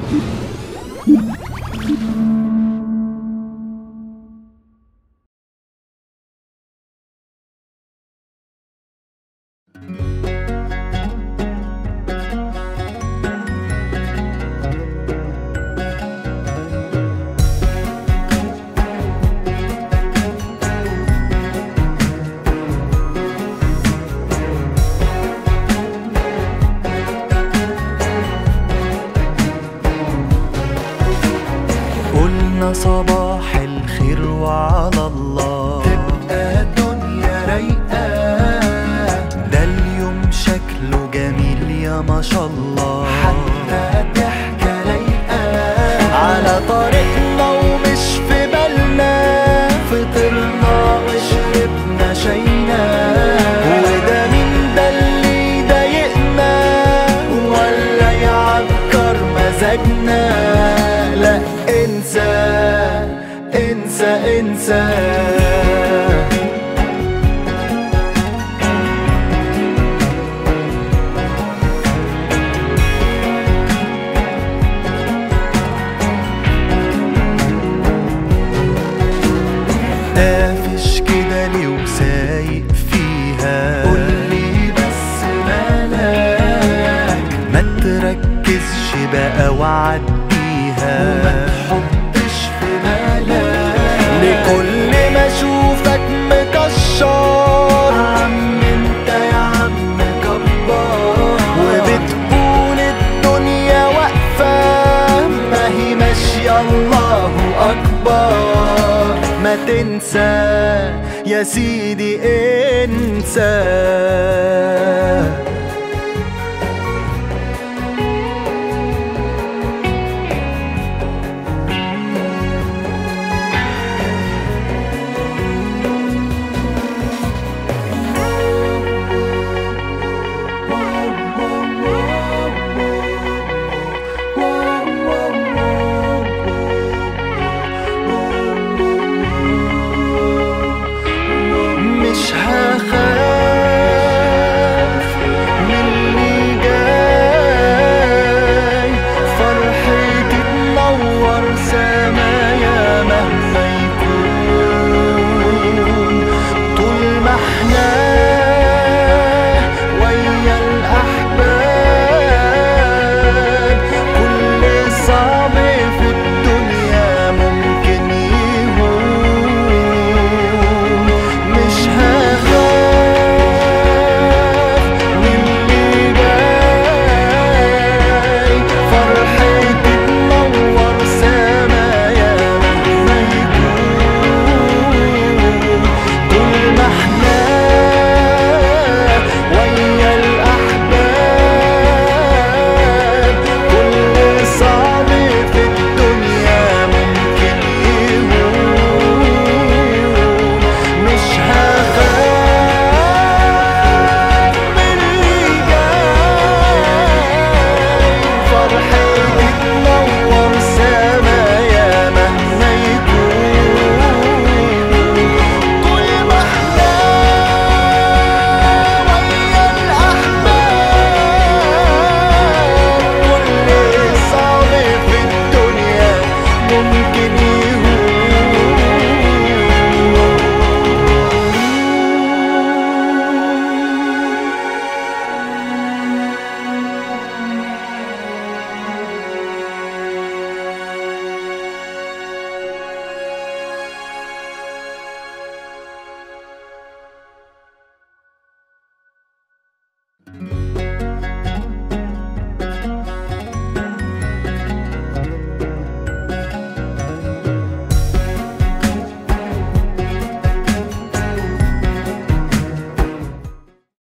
قلنا صباح الخير وعلى الله تبقى دنيا رايقة ده اليوم شكله جميل يا ما شاء الله حتى ضحكة رايقة على طريقنا ومش في بالنا فطرنا وشربنا شاينا وده مين ده اللي يضايقنا ولا يعكر مزاجنا لا انسى انسى انسى قافش كده ليه وسايق فيها قولي بس مالك ما تركزش بقى وما وعديها تحطش في بالك لكل ما اشوفك مكشر عم انت يا عم كبار وبتقول الدنيا واقفة ما هي ماشية الله أكبر ما تنسى يا سيدي انسى